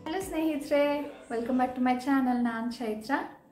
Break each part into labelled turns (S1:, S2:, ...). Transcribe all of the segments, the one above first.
S1: hello ಸ್ನೇಹಿತರೆ welcome back to my channel ನಾನು ಚೈತ್ರ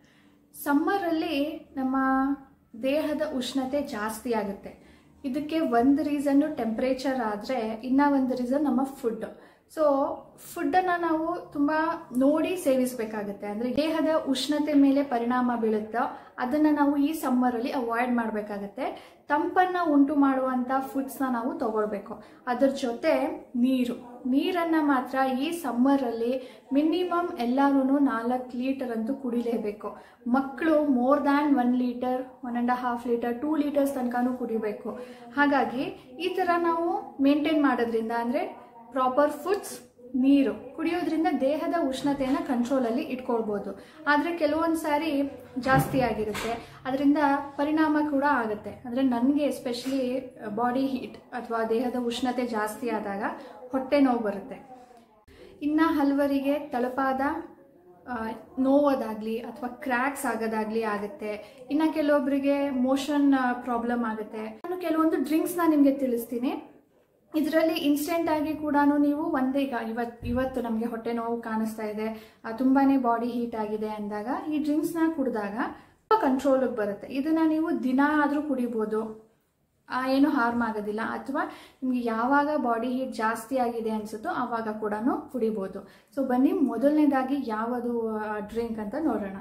S1: ಸಮ್ಮರಲ್ಲಿ ನಮ್ಮ ದೇಹದ ಉಷ್ಣತೆ ಜಾಸ್ತಿ ಆಗುತ್ತೆ ಇದಕ್ಕೆ ಒಂದು ರೀಸನ್ನು ಟೆಂಪ್ರೇಚರ್ ಆದರೆ ಇನ್ನೂ ಒಂದು ರೀಸನ್ ನಮ್ಮ ಫುಡ್ ಸೊ ಫುಡ್ಡನ್ನು ನಾವು ತುಂಬ ನೋಡಿ ಸೇವಿಸಬೇಕಾಗುತ್ತೆ ಅಂದರೆ ದೇಹದ ಉಷ್ಣತೆ ಮೇಲೆ ಪರಿಣಾಮ ಬೀಳುತ್ತೋ ಅದನ್ನು ನಾವು ಈ ಸಮ್ಮರಲ್ಲಿ ಅವಾಯ್ಡ್ ಮಾಡಬೇಕಾಗತ್ತೆ ತಂಪನ್ನು ಉಂಟು ಮಾಡುವಂಥ ಫುಡ್ಸ್ನ ನಾವು ತಗೊಳ್ಬೇಕು ಅದ್ರ ಜೊತೆ ನೀರು ನೀರನ್ನು ಮಾತ್ರ ಈ ಸಮ್ಮರಲ್ಲಿ ಮಿನಿಮಮ್ ಎಲ್ಲರೂ ನಾಲ್ಕು ಲೀಟರ್ ಅಂತೂ ಕುಡಿಲೇಬೇಕು ಮಕ್ಕಳು more than one litre one and half litre two litres ತನಕನೂ ಕುಡಿಬೇಕು ಹಾಗಾಗಿ ಈ ಥರ ನಾವು ಮೇಂಟೈನ್ ಮಾಡೋದ್ರಿಂದ ಅಂದರೆ ಪ್ರಾಪರ್ ಫುಡ್ಸ್ ನೀರು ಕುಡಿಯೋದ್ರಿಂದ ದೇಹದ ಉಷ್ಣತೆಯನ್ನು ಕಂಟ್ರೋಲಲ್ಲಿ ಇಟ್ಕೊಳ್ಬೋದು ಆದರೆ ಕೆಲವೊಂದು ಸಾರಿ ಜಾಸ್ತಿ ಆಗಿರುತ್ತೆ ಅದರಿಂದ ಪರಿಣಾಮ ಕೂಡ ಆಗುತ್ತೆ ಅಂದರೆ ನನಗೆ ಎಸ್ಪೆಷಲಿ ಬಾಡಿ ಹೀಟ್ ಅಥವಾ ದೇಹದ ಉಷ್ಣತೆ ಜಾಸ್ತಿ ಆದಾಗ ಹೊಟ್ಟೆ ನೋವು ಬರುತ್ತೆ ಇನ್ನು ಹಲವರಿಗೆ ತಳಪಾದ ಆ, ನೋವೋದಾಗ್ಲಿ ಅಥವಾ ಕ್ರ್ಯಾಕ್ಸ್ ಆಗೋದಾಗ್ಲಿ ಆಗುತ್ತೆ ಇನ್ನು ಕೆಲವೊಬ್ಬರಿಗೆ ಮೋಷನ್ ಪ್ರಾಬ್ಲಮ್ ಆಗುತ್ತೆ ನಾನು ಕೆಲವೊಂದು ಡ್ರಿಂಕ್ಸ್ನ ನಿಮಗೆ ತಿಳಿಸ್ತೀನಿ ಇದರಲ್ಲಿ ಇನ್ಸ್ಟೆಂಟ್ ಆಗಿ ಕೂಡ ನೀವು ಒಂದೇ ಈಗ ಇವತ್ತು ಇವತ್ತು ನಮಗೆ ಹೊಟ್ಟೆ ನೋವು ಕಾಣಿಸ್ತಾ ಇದೆ ಆ, ತುಂಬಾನೇ ಬಾಡಿ ಹೀಟ್ ಆಗಿದೆ ಅಂದಾಗ ಈ ಡ್ರಿಂಕ್ಸ್ನ ಕುಡಿದಾಗ ಕಂಟ್ರೋಲಿಗೆ ಬರುತ್ತೆ ಇದನ್ನ ನೀವು ದಿನ ಆದರೂ ಕುಡಿಬೋದು ಆ, ಏನು ಹಾರ್ಮ್ ಆಗೋದಿಲ್ಲ ಅಥವಾ ನಿಮಗೆ ಯಾವಾಗ ಬಾಡಿ ಹೀಟ್ ಜಾಸ್ತಿ ಆಗಿದೆ ಅನಿಸುತ್ತೋ ಆವಾಗ ಕೂಡ ಕುಡಿಬೋದು ಸೊ ಬನ್ನಿ ಮೊದಲನೇದಾಗಿ ಯಾವುದು ಡ್ರಿಂಕ್ ಅಂತ ನೋಡೋಣ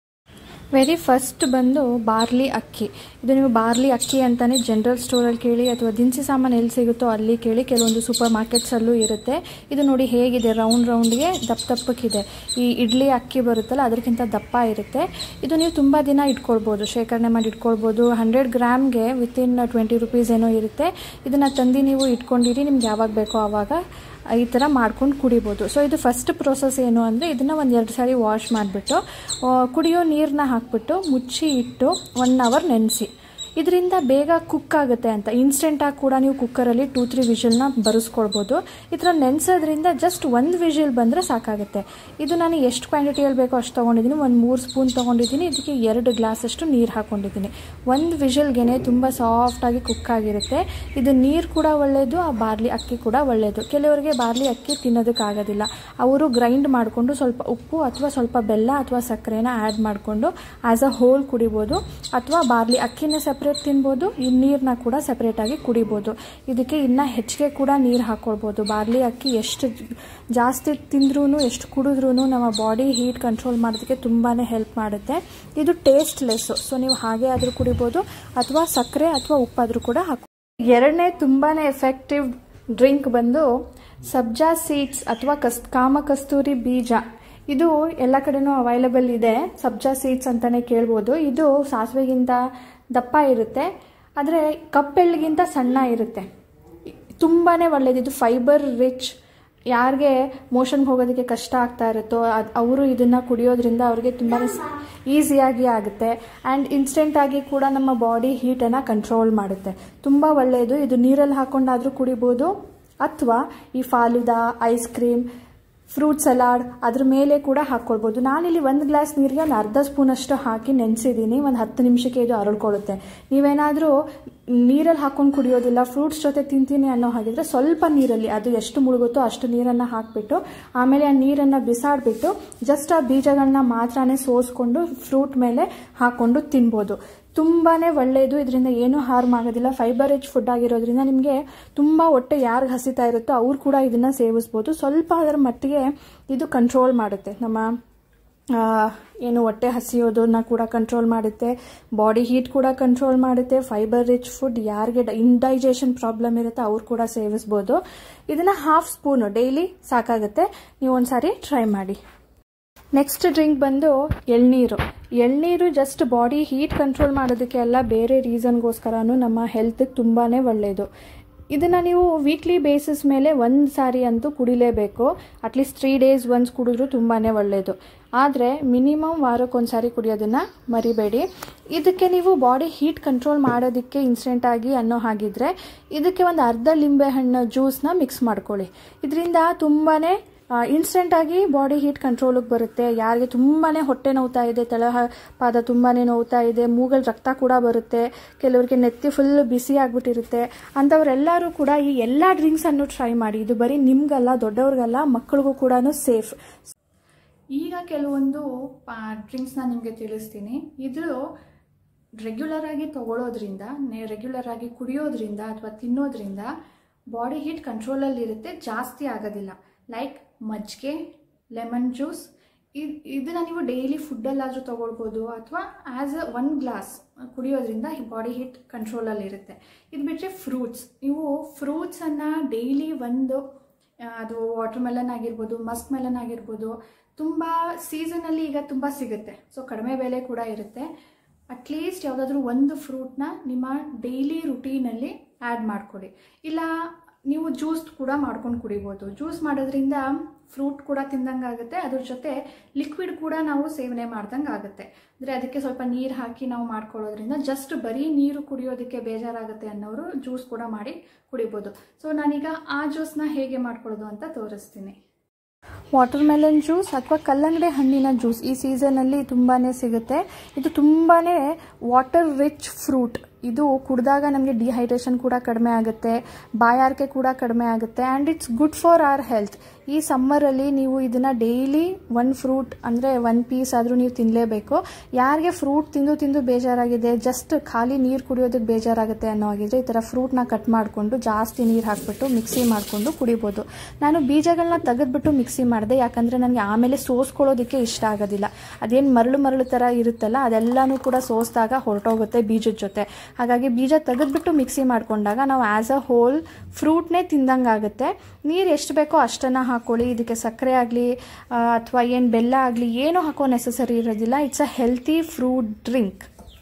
S1: ವೆರಿ ಫಸ್ಟ್ ಬಂದು ಬಾರ್ಲಿ ಅಕ್ಕಿ ಇದು ನೀವು ಬಾರ್ಲಿ ಅಕ್ಕಿ ಅಂತಲೇ ಜನರಲ್ ಸ್ಟೋರಲ್ಲಿ ಕೇಳಿ ಅಥವಾ ದಿನಸಿ ಸಾಮಾನು ಎಲ್ಲಿ ಸಿಗುತ್ತೋ ಅಲ್ಲಿ ಕೇಳಿ ಕೆಲವೊಂದು ಸೂಪರ್ ಮಾರ್ಕೆಟ್ಸಲ್ಲೂ ಇರುತ್ತೆ ಇದು ನೋಡಿ ಹೇಗಿದೆ ರೌಂಡ್ ರೌಂಡ್ಗೆ ದಪ್ಪ ದಪ್ಪಕ್ಕಿದೆ ಈ ಇಡ್ಲಿ ಅಕ್ಕಿ ಬರುತ್ತಲ್ಲ ಅದಕ್ಕಿಂತ ದಪ್ಪ ಇರುತ್ತೆ ಇದು ನೀವು ತುಂಬ ದಿನ ಇಟ್ಕೊಳ್ಬೋದು ಶೇಖರಣೆ ಮಾಡಿ ಇಟ್ಕೊಳ್ಬೋದು ಹಂಡ್ರೆಡ್ ಗ್ರಾಮ್ಗೆ ವಿತಿನ್ ಟ್ವೆಂಟಿ ರುಪೀಸ್ ಏನೋ ಇರುತ್ತೆ ಇದನ್ನು ತಂದು ನೀವು ಇಟ್ಕೊಂಡಿರಿ ನಿಮ್ಗೆ ಯಾವಾಗ ಬೇಕೋ ಆವಾಗ ಈ ಥರ ಮಾಡ್ಕೊಂಡು ಕುಡಿಬೋದು ಸೊ ಇದು ಫಸ್ಟ್ ಪ್ರೋಸೆಸ್ ಏನು ಅಂದರೆ ಇದನ್ನು ಒಂದು ಎರಡು ಸಾರಿ ವಾಶ್ ಮಾಡಿಬಿಟ್ಟು ಕುಡಿಯೋ ನೀರನ್ನ ಹಾಕ್ಬಿಟ್ಟು ಮುಚ್ಚಿ ಇಟ್ಟು ಒನ್ ಅವರ್ ನೆನೆಸಿ ಇದರಿಂದ ಬೇಗ ಕುಕ್ ಆಗುತ್ತೆ ಅಂತ ಇನ್ಸ್ಟೆಂಟಾಗಿ ಕೂಡ ನೀವು ಕುಕ್ಕರಲ್ಲಿ ಟೂ ತ್ರೀ ವಿಷಲ್ನ ಬರೆಸ್ಕೊಳ್ಬೋದು ಈ ಥರ ನೆನೆಸೋದ್ರಿಂದ ಜಸ್ಟ್ ಒಂದು ವಿಷಲ್ ಬಂದರೆ ಸಾಕಾಗುತ್ತೆ ಇದು ನಾನು ಎಷ್ಟು ಕ್ವಾಂಟಿಟಿಯಲ್ಲಿ ಬೇಕೋ ಅಷ್ಟು ತೊಗೊಂಡಿದ್ದೀನಿ ಒಂದು ಮೂರು ಸ್ಪೂನ್ ತೊಗೊಂಡಿದ್ದೀನಿ ಇದಕ್ಕೆ ಎರಡು ಗ್ಲಾಸಷ್ಟು ನೀರು ಹಾಕ್ಕೊಂಡಿದ್ದೀನಿ ಒಂದು ವಿಷಲ್ಗೆ ತುಂಬ ಸಾಫ್ಟಾಗಿ ಕುಕ್ ಆಗಿರುತ್ತೆ ಇದು ನೀರು ಕೂಡ ಒಳ್ಳೆಯದು ಆ ಬಾರ್ಲಿ ಅಕ್ಕಿ ಕೂಡ ಒಳ್ಳೆಯದು ಕೆಲವರಿಗೆ ಬಾರ್ಲಿ ಅಕ್ಕಿ ತಿನ್ನೋದಕ್ಕಾಗೋದಿಲ್ಲ ಅವರು ಗ್ರೈಂಡ್ ಮಾಡಿಕೊಂಡು ಸ್ವಲ್ಪ ಉಪ್ಪು ಅಥವಾ ಸ್ವಲ್ಪ ಬೆಲ್ಲ ಅಥವಾ ಸಕ್ಕರೆನ ಆ್ಯಡ್ ಮಾಡಿಕೊಂಡು ಆ್ಯಸ್ ಅ ಹೋಲ್ ಕುಡಿಬೋದು ಅಥವಾ ಬಾರ್ಲಿ ಅಕ್ಕಿನ ಸಪ್ರೇಟ್ ತಿನ್ಬೋದು ಈ ನೀರನ್ನ ಕೂಡ ಸಪ್ರೇಟಾಗಿ ಕುಡಿಬೋದು ಇದಕ್ಕೆ ಇನ್ನು ಹೆಚ್ಚಿಗೆ ಕೂಡ ನೀರು ಹಾಕ್ಕೊಳ್ಬೋದು ಬಾರ್ಲಿ ಅಕ್ಕಿ ಎಷ್ಟು ಜಾಸ್ತಿ ತಿಂದ್ರೂ ಎಷ್ಟು ಕುಡಿದ್ರೂ ನಮ್ಮ ಬಾಡಿ ಹೀಟ್ ಕಂಟ್ರೋಲ್ ಮಾಡೋದಕ್ಕೆ ತುಂಬಾ ಹೆಲ್ಪ್ ಮಾಡುತ್ತೆ ಇದು ಟೇಸ್ಟ್ಲೆಸ್ಸು ಸೊ ನೀವು ಹಾಗೆ ಆದರೂ ಕುಡಿಬೋದು ಅಥವಾ ಸಕ್ಕರೆ ಅಥವಾ ಉಪ್ಪಾದರೂ ಕೂಡ ಹಾಕಿ ಎರಡನೇ ತುಂಬಾ ಎಫೆಕ್ಟಿವ್ ಡ್ರಿಂಕ್ ಬಂದು ಸಬ್ಜಾ ಸೀಡ್ಸ್ ಅಥವಾ ಕಸ್ ಕಾಮ ಕಸ್ತೂರಿ ಬೀಜ ಇದು ಎಲ್ಲ ಕಡೆನೂ ಅವೈಲಬಲ್ ಇದೆ ಸಬ್ಜಾ ಸೀಡ್ಸ್ ಅಂತಲೇ ಕೇಳ್ಬೋದು ಇದು ಸಾಸಿವೆಗಿಂತ ದಪ್ಪ ಇರುತ್ತೆ ಆದರೆ ಕಪ್ಪೆಳ್ಳಿಗಿಂತ ಸಣ್ಣ ಇರುತ್ತೆ ತುಂಬಾ ಒಳ್ಳೆಯದು ಇದು ಫೈಬರ್ ರಿಚ್ ಯಾರಿಗೆ ಮೋಷನ್ಗೆ ಹೋಗೋದಕ್ಕೆ ಕಷ್ಟ ಆಗ್ತಾ ಇರುತ್ತೋ ಅದು ಅವರು ಇದನ್ನು ಕುಡಿಯೋದ್ರಿಂದ ಅವ್ರಿಗೆ ತುಂಬಾ ಈಸಿಯಾಗಿ ಆಗುತ್ತೆ ಆ್ಯಂಡ್ ಇನ್ಸ್ಟೆಂಟಾಗಿ ಕೂಡ ನಮ್ಮ ಬಾಡಿ ಹೀಟನ್ನು ಕಂಟ್ರೋಲ್ ಮಾಡುತ್ತೆ ತುಂಬ ಒಳ್ಳೆಯದು ಇದು ನೀರಲ್ಲಿ ಹಾಕ್ಕೊಂಡಾದರೂ ಕುಡಿಬೋದು ಅಥವಾ ಈ falooda ice cream fruit salad ಅದ್ರ ಮೇಲೆ ಕೂಡ ಹಾಕ್ಕೊಳ್ಬೋದು ನಾನಿಲ್ಲಿ ಒಂದು ಗ್ಲಾಸ್ ನೀರಿಗೆ ಒಂದು ಅರ್ಧ ಸ್ಪೂನಷ್ಟು ಹಾಕಿ ನೆನೆಸಿದ್ದೀನಿ ಒಂದು ಹತ್ತು ನಿಮಿಷಕ್ಕೆ ಇದು ಅರಳ್ಕೊಳ್ಳುತ್ತೆ ನೀವೇನಾದರೂ ನೀರಲ್ಲಿ ಹಾಕ್ಕೊಂಡು ಕುಡಿಯೋದಿಲ್ಲ ಫ್ರೂಟ್ಸ್ ಜೊತೆ ತಿಂತೀನಿ ಅನ್ನೋ ಹಾಗಿದ್ರೆ ಸ್ವಲ್ಪ ನೀರಲ್ಲಿ ಅದು ಎಷ್ಟು ಮುಳುಗುತ್ತೋ ಅಷ್ಟು ನೀರನ್ನು ಹಾಕಿಬಿಟ್ಟು ಆಮೇಲೆ ಆ ನೀರನ್ನು ಬಿಸಾಡಿಬಿಟ್ಟು ಜಸ್ಟ್ ಆ ಬೀಜಗಳನ್ನ ಮಾತ್ರನೇ ಸೋಸ್ಕೊಂಡು ಫ್ರೂಟ್ ಮೇಲೆ ಹಾಕ್ಕೊಂಡು ತಿನ್ಬೋದು ತುಂಬಾ ಒಳ್ಳೆಯದು ಇದರಿಂದ ಏನೂ ಹಾರ್ಮ್ ಆಗೋದಿಲ್ಲ ಫೈಬರ್ ರಿಚ್ ಫುಡ್ ಆಗಿರೋದ್ರಿಂದ ನಿಮಗೆ ತುಂಬ ಹೊಟ್ಟೆ ಯಾರಿಗೆ ಹಸಿತಾ ಇರುತ್ತೋ ಅವ್ರು ಕೂಡ ಇದನ್ನು ಸೇವಿಸ್ಬೋದು ಸ್ವಲ್ಪ ಅದರ ಮಟ್ಟಿಗೆ ಇದು ಕಂಟ್ರೋಲ್ ಮಾಡುತ್ತೆ ನಮ್ಮ ಆ, ಏನು ಹೊಟ್ಟೆ ಹಸಿಯೋದನ್ನ ಕೂಡ ಕಂಟ್ರೋಲ್ ಮಾಡುತ್ತೆ ಬಾಡಿ ಹೀಟ್ ಕೂಡ ಕಂಟ್ರೋಲ್ ಮಾಡುತ್ತೆ ಫೈಬರ್ ರಿಚ್ ಫುಡ್ ಯಾರಿಗೆ ಇಂಡೈಜೆಷನ್ ಪ್ರಾಬ್ಲಮ್ ಇರುತ್ತೆ ಅವ್ರು ಕೂಡ ಸೇವಿಸ್ಬೋದು ಇದನ್ನು ಹಾಫ್ ಸ್ಪೂನು ಡೈಲಿ ಸಾಕಾಗುತ್ತೆ ನೀವು ಒಂದ್ಸಾರಿ ಟ್ರೈ ಮಾಡಿ ನೆಕ್ಸ್ಟ್ ಡ್ರಿಂಕ್ ಬಂದು ಎಳ್ನೀರು ಎಳ್ನೀರು ಜಸ್ಟ್ ಬಾಡಿ ಹೀಟ್ ಕಂಟ್ರೋಲ್ ಮಾಡೋದಕ್ಕೆ ಅಲ್ಲ ಬೇರೆ ರೀಸನ್ಗೋಸ್ಕರನೂ ನಮ್ಮ ಹೆಲ್ತ್ಗೆ ತುಂಬಾ ಒಳ್ಳೆಯದು ಇದನ್ನು ನೀವು ವೀಕ್ಲಿ ಬೇಸಿಸ್ ಮೇಲೆ ಒಂದು ಸಾರಿ ಅಂತೂ ಕುಡಿಲೇಬೇಕು ಅಟ್ಲೀಸ್ಟ್ ತ್ರೀ ಡೇಸ್ ಒನ್ಸ್ ಕುಡಿದ್ರೂ ತುಂಬಾ ಒಳ್ಳೆಯದು ಆದರೆ ಮಿನಿಮಮ್ ವಾರಕ್ಕೊಂದು ಸಾರಿ ಕುಡಿಯೋದನ್ನು ಮರಿಬೇಡಿ ಇದಕ್ಕೆ ನೀವು ಬಾಡಿ ಹೀಟ್ ಕಂಟ್ರೋಲ್ ಮಾಡೋದಕ್ಕೆ ಇನ್ಸ್ಟೆಂಟಾಗಿ ಅನ್ನೋ ಹಾಗಿದ್ರೆ ಇದಕ್ಕೆ ಒಂದು ಅರ್ಧ ಲಿಂಬೆಹಣ್ಣು ಜ್ಯೂಸ್ನ ಮಿಕ್ಸ್ ಮಾಡ್ಕೊಳ್ಳಿ ಇದರಿಂದ ತುಂಬಾ ಇನ್ಸ್ಟೆಂಟಾಗಿ ಬಾಡಿ ಹೀಟ್ ಕಂಟ್ರೋಲಿಗೆ ಬರುತ್ತೆ ಯಾರಿಗೆ ತುಂಬಾ ಹೊಟ್ಟೆ ನೋವ್ತಾ ಇದೆ ತಳ ಪಾದ ತುಂಬಾ ನೋವ್ತಾ ಇದೆ ಮೂಗಲ್ಲಿ ರಕ್ತ ಕೂಡ ಬರುತ್ತೆ ಕೆಲವರಿಗೆ ನೆತ್ತಿ ಫುಲ್ ಬಿಸಿ ಆಗಿಬಿಟ್ಟಿರುತ್ತೆ ಅಂಥವರೆಲ್ಲರೂ ಕೂಡ ಈ ಎಲ್ಲ ಡ್ರಿಂಕ್ಸನ್ನು ಟ್ರೈ ಮಾಡಿ ಇದು ಬರೀ ನಿಮ್ಗಲ್ಲ ದೊಡ್ಡವ್ರಿಗಲ್ಲ ಮಕ್ಕಳಿಗೂ ಕೂಡ ಸೇಫ್ ಈಗ ಕೆಲವೊಂದು ಡ್ರಿಂಕ್ಸ್ನ ನಿಮಗೆ ತಿಳಿಸ್ತೀನಿ ಇದು ರೆಗ್ಯುಲರ್ ಆಗಿ ತಗೊಳ್ಳೋದ್ರಿಂದ ರೆಗ್ಯುಲರ್ ಆಗಿ ಕುಡಿಯೋದ್ರಿಂದ ಅಥವಾ ತಿನ್ನೋದ್ರಿಂದ ಬಾಡಿ ಹೀಟ್ ಕಂಟ್ರೋಲಲ್ಲಿ ಇರುತ್ತೆ ಜಾಸ್ತಿ ಆಗೋದಿಲ್ಲ ಲೈಕ್ ಮಜ್ಜಿಗೆ ಲೆಮನ್ ಜ್ಯೂಸ್ ಇದನ್ನು ನೀವು ಡೈಲಿ ಫುಡ್ಡಲ್ಲಾದರೂ ತೊಗೊಳ್ಬೋದು ಅಥವಾ ಆ್ಯಸ್ ಅ ಒನ್ ಗ್ಲಾಸ್ ಕುಡಿಯೋದ್ರಿಂದ ಬಾಡಿ ಹೀಟ್ ಕಂಟ್ರೋಲಲ್ಲಿ ಇರುತ್ತೆ ಇದು ಬಿಟ್ಟರೆ ಫ್ರೂಟ್ಸ್ ನೀವು ಫ್ರೂಟ್ಸನ್ನು ಡೈಲಿ ಒಂದು ಅದು ವಾಟರ್ ಮೆಲನ್ ಆಗಿರ್ಬೋದು ಮಸ್ಕ್ ಮೆಲನ್ ಆಗಿರ್ಬೋದು ತುಂಬ ಸೀಸನಲ್ಲಿ ಈಗ ತುಂಬ ಸಿಗುತ್ತೆ ಸೊ ಕಡಿಮೆ ಬೆಲೆ ಕೂಡ ಇರುತ್ತೆ ಅಟ್ಲೀಸ್ಟ್ ಯಾವುದಾದ್ರೂ ಒಂದು ಫ್ರೂಟ್ನ ನಿಮ್ಮ ಡೈಲಿ ರುಟೀನಲ್ಲಿ ಆ್ಯಡ್ ಮಾಡ್ಕೊಳ್ಳಿ ಇಲ್ಲ ನೀವು ಜ್ಯೂಸ್ ಕೂಡ ಮಾಡ್ಕೊಂಡು ಕುಡಿಬೋದು ಜ್ಯೂಸ್ ಮಾಡೋದ್ರಿಂದ ಫ್ರೂಟ್ ಕೂಡ ತಿಂದಂಗೆ ಆಗುತ್ತೆ ಅದ್ರ ಜೊತೆ ಲಿಕ್ವಿಡ್ ಕೂಡ ನಾವು ಸೇವನೆ ಮಾಡ್ದಂಗೆ ಆಗುತ್ತೆ ಅಂದರೆ ಅದಕ್ಕೆ ಸ್ವಲ್ಪ ನೀರು ಹಾಕಿ ನಾವು ಮಾಡ್ಕೊಳ್ಳೋದ್ರಿಂದ ಜಸ್ಟ್ ಬರೀ ನೀರು ಕುಡಿಯೋದಕ್ಕೆ ಬೇಜಾರಾಗುತ್ತೆ ಅನ್ನೋರು ಜ್ಯೂಸ್ ಕೂಡ ಮಾಡಿ ಕುಡಿಬೋದು ಸೊ ನಾನೀಗ ಆ ಜ್ಯೂಸ್ನ ಹೇಗೆ ಮಾಡ್ಕೊಳ್ಳೋದು ಅಂತ ತೋರಿಸ್ತೀನಿ ವಾಟರ್ ಮೆಲನ್ ಜ್ಯೂಸ್ ಅಥವಾ ಕಲ್ಲಂಗಡಿ ಹಣ್ಣಿನ ಜ್ಯೂಸ್ ಈ ಸೀಸನಲ್ಲಿ ತುಂಬಾ ಸಿಗುತ್ತೆ ಇದು ತುಂಬಾ ವಾಟರ್ ರಿಚ್ ಫ್ರೂಟ್ ಇದು ಕುಡಿದಾಗ ನಮಗೆ ಡಿಹೈಡ್ರೇಷನ್ ಕೂಡ ಕಡಿಮೆ ಆಗುತ್ತೆ ಬಾಯಾರಿಕೆ ಕೂಡ ಕಡಿಮೆ ಆಗುತ್ತೆ and it's good for our health ಈ ಸಮ್ಮರಲ್ಲಿ ನೀವು ಇದನ್ನು ಡೈಲಿ ಒನ್ ಫ್ರೂಟ್ ಅಂದರೆ ಒನ್ ಪೀಸ್ ಆದರೂ ನೀವು ತಿನ್ನಲೇಬೇಕು ಯಾರಿಗೆ ಫ್ರೂಟ್ ತಿಂದು ತಿಂದು ಬೇಜಾರಾಗಿದೆ ಜಸ್ಟ್ ಖಾಲಿ ನೀರು ಕುಡಿಯೋದಕ್ಕೆ ಬೇಜಾರಾಗುತ್ತೆ ಅನ್ನೋ ಆಗಿದ್ರೆ ಈ ಥರ ಫ್ರೂಟ್ನ ಕಟ್ ಮಾಡಿಕೊಂಡು ಜಾಸ್ತಿ ನೀರು ಹಾಕ್ಬಿಟ್ಟು ಮಿಕ್ಸಿ ಮಾಡಿಕೊಂಡು ಕುಡಿಬೋದು ನಾನು ಬೀಜಗಳನ್ನ ತೆಗೆದ್ಬಿಟ್ಟು ಮಿಕ್ಸಿ ಮಾಡಿದೆ ಯಾಕಂದರೆ ನನಗೆ ಆಮೇಲೆ ಸೋಸ್ಕೊಳ್ಳೋದಕ್ಕೆ ಇಷ್ಟ ಆಗೋದಿಲ್ಲ ಅದೇನು ಮರಳು ಮರಳು ಥರ ಇರುತ್ತಲ್ಲ ಅದೆಲ್ಲನೂ ಕೂಡ ಸೋಸಿದಾಗ ಹೊರಟೋಗುತ್ತೆ ಬೀಜದ ಜೊತೆ ಹಾಗಾಗಿ ಬೀಜ ತೆಗೆದ್ಬಿಟ್ಟು ಮಿಕ್ಸಿ ಮಾಡ್ಕೊಂಡಾಗ ನಾವು ಆ್ಯಸ್ ಅ ಹೋಲ್ ಫ್ರೂಟ್ನೇ ತಿಂದಂಗೆ ಆಗುತ್ತೆ ನೀರು ಎಷ್ಟು ಬೇಕೋ ಅಷ್ಟನ್ನು ಹಾಕ್ಕೊಳ್ಳಿ ಇದಕ್ಕೆ ಸಕ್ಕರೆ ಆಗಲಿ ಅಥವಾ ಏನು ಬೆಲ್ಲ ಆಗಲಿ ಏನೂ ಹಾಕೋ ನೆಸಸರಿ ಇರೋದಿಲ್ಲ it's a healthy fruit drink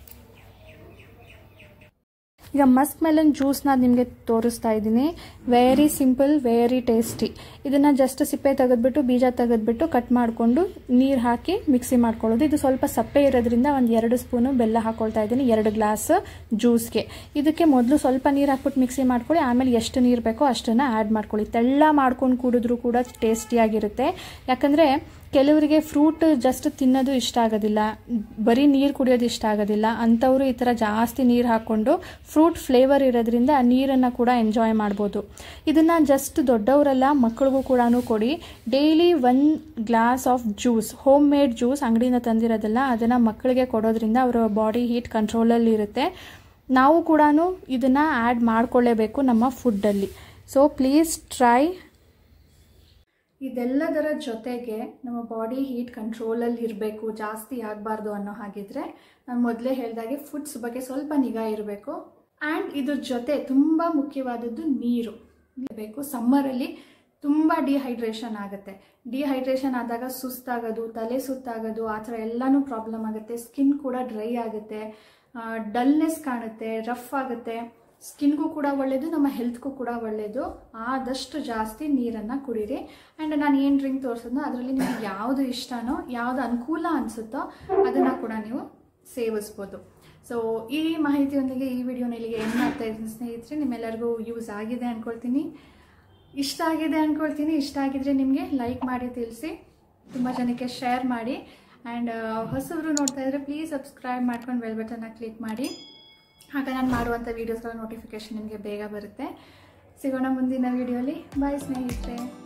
S1: ಈಗ ಮಸ್ಕ್ ಮೆಲನ್ ಜ್ಯೂಸ್ನ ನಿಮಗೆ ತೋರಿಸ್ತಾ ಇದ್ದೀನಿ ವೆರಿ ಸಿಂಪಲ್ ವೆರಿ ಟೇಸ್ಟಿ ಇದನ್ನು ಜಸ್ಟ್ ಸಿಪ್ಪೆ ತೆಗೆದ್ಬಿಟ್ಟು ಬೀಜ ತೆಗೆದ್ಬಿಟ್ಟು ಕಟ್ ಮಾಡಿಕೊಂಡು ನೀರು ಹಾಕಿ ಮಿಕ್ಸಿ ಮಾಡ್ಕೊಳ್ಳೋದು ಇದು ಸ್ವಲ್ಪ ಸಪ್ಪೆ ಇರೋದ್ರಿಂದ ಒಂದು ಎರಡು ಸ್ಪೂನು ಬೆಲ್ಲ ಹಾಕ್ಕೊಳ್ತಾ ಇದ್ದೀನಿ ಎರಡು ಗ್ಲಾಸ್ ಜ್ಯೂಸ್ಗೆ ಇದಕ್ಕೆ ಮೊದಲು ಸ್ವಲ್ಪ ನೀರು ಹಾಕ್ಬಿಟ್ಟು ಮಿಕ್ಸಿ ಮಾಡ್ಕೊಳ್ಳಿ ಆಮೇಲೆ ಎಷ್ಟು ನೀರು ಬೇಕೋ ಅಷ್ಟನ್ನು ಆ್ಯಡ್ ಮಾಡ್ಕೊಳ್ಳಿ ತೆಳ್ಳ ಮಾಡ್ಕೊಂಡು ಕುಡಿದ್ರೂ ಕೂಡ ಟೇಸ್ಟಿಯಾಗಿರುತ್ತೆ ಯಾಕಂದರೆ ಕೆಲವರಿಗೆ ಫ್ರೂಟ್ ಜಸ್ಟ್ ತಿನ್ನೋದು ಇಷ್ಟ ಆಗೋದಿಲ್ಲ ಬರೀ ನೀರು ಕುಡಿಯೋದು ಇಷ್ಟ ಆಗೋದಿಲ್ಲ ಅಂಥವರು ಈ ಥರ ಜಾಸ್ತಿ ನೀರು ಹಾಕ್ಕೊಂಡು ಫ್ರೂಟ್ ಫ್ಲೇವರ್ ಇರೋದ್ರಿಂದ ಆ ನೀರನ್ನು ಕೂಡ ಎಂಜಾಯ್ ಮಾಡ್ಬೋದು ಇದನ್ನು ಜಸ್ಟ್ ದೊಡ್ಡವರೆಲ್ಲ ಮಕ್ಕಳಿಗೂ ಕೂಡ ಕೊಡಿ daily one glass of juice homemade juice ಅಂಗಡಿಯಿಂದ ತಂದಿರೋದಲ್ಲ ಅದನ್ನು ಮಕ್ಕಳಿಗೆ ಕೊಡೋದ್ರಿಂದ ಅವರ ಬಾಡಿ ಹೀಟ್ ಕಂಟ್ರೋಲಲ್ಲಿ ಇರುತ್ತೆ ನಾವು ಕೂಡ ಇದನ್ನು ಆ್ಯಡ್ ಮಾಡ್ಕೊಳ್ಳೇಬೇಕು ನಮ್ಮ ಫುಡ್ಡಲ್ಲಿ ಸೊ ಪ್ಲೀಸ್ ಟ್ರೈ ಇದೆಲ್ಲದರ ಜೊತೆಗೆ ನಮ್ಮ ಬಾಡಿ ಹೀಟ್ ಕಂಟ್ರೋಲಲ್ಲಿ ಇರಬೇಕು ಜಾಸ್ತಿ ಆಗಬಾರ್ದು ಅನ್ನೋ ಹಾಗಿದ್ರೆ ನಾನು ಮೊದಲೇ ಹೇಳಿದಾಗೆ ಫುಡ್ಸ್ ಬಗ್ಗೆ ಸ್ವಲ್ಪ ನಿಗಾ ಇರಬೇಕು ಆ್ಯಂಡ್ ಇದ್ರ ಜೊತೆ ತುಂಬ ಮುಖ್ಯವಾದದ್ದು ನೀರು ಬೇಕು ಸಮ್ಮರಲ್ಲಿ ತುಂಬ ಡಿಹೈಡ್ರೇಷನ್ ಆಗುತ್ತೆ ಡಿಹೈಡ್ರೇಷನ್ ಆದಾಗ ಸುಸ್ತಾಗೋದು ತಲೆ ಸುತ್ತಾಗೋದು ಆ ಥರ ಎಲ್ಲನೂ ಪ್ರಾಬ್ಲಮ್ ಆಗುತ್ತೆ ಸ್ಕಿನ್ ಕೂಡ ಡ್ರೈ ಆಗುತ್ತೆ ಡಲ್ನೆಸ್ ಕಾಣುತ್ತೆ ರಫ್ ಆಗುತ್ತೆ ಸ್ಕಿನ್ಗೂ ಕೂಡ ಒಳ್ಳೆಯದು ನಮ್ಮ ಹೆಲ್ತ್ಗೂ ಕೂಡ ಒಳ್ಳೆಯದು ಆದಷ್ಟು ಜಾಸ್ತಿ ನೀರನ್ನು ಕುಡೀರಿ ಆ್ಯಂಡ್ ನಾನು ಏನು ಡ್ರಿಂಕ್ ತೋರಿಸಿದ್ನೋ ಅದರಲ್ಲಿ ನಿಮಗೆ ಯಾವುದು ಇಷ್ಟನೋ ಯಾವುದು ಅನುಕೂಲ ಅನಿಸುತ್ತೋ ಅದನ್ನು ಕೂಡ ನೀವು ಸೇವಿಸ್ಬೋದು ಸೊ ಈ ಮಾಹಿತಿಯೊಂದಿಗೆ ಈ ವಿಡಿಯೋನ ಇಲ್ಲಿಗೆ ಏನು ಮಾಡ್ತಾ ಇದ್ದೀನಿ ಸ್ನೇಹಿತರೆ ನಿಮ್ಮೆಲ್ಲರಿಗೂ ಯೂಸ್ ಆಗಿದೆ ಅಂದ್ಕೊಳ್ತೀನಿ ಇಷ್ಟ ಆಗಿದೆ ಅಂದ್ಕೊಳ್ತೀನಿ ಇಷ್ಟ ಆಗಿದ್ರೆ ನಿಮಗೆ ಲೈಕ್ ಮಾಡಿ ತಿಳಿಸಿ ತುಂಬ ಜನಕ್ಕೆ ಶೇರ್ ಮಾಡಿ ಆ್ಯಂಡ್ ಹೊಸಬ್ರು ನೋಡ್ತಾ ಇದ್ರೆ ಪ್ಲೀಸ್ ಸಬ್ಸ್ಕ್ರೈಬ್ ಮಾಡ್ಕೊಂಡು ಬೆಲ್ ಬಟನ್ನ ಕ್ಲಿಕ್ ಮಾಡಿ ಆಗ ನಾನು ಮಾಡುವಂಥ ವೀಡಿಯೋಸ್ಗಳ ನೋಟಿಫಿಕೇಶನ್ ನಿಮಗೆ ಬೇಗ ಬರುತ್ತೆ ಸಿಗೋಣ ಮುಂದಿನ ವೀಡಿಯೋಲಿ ಬಾಯ್ ಸ್ನೇಹಿತರೆ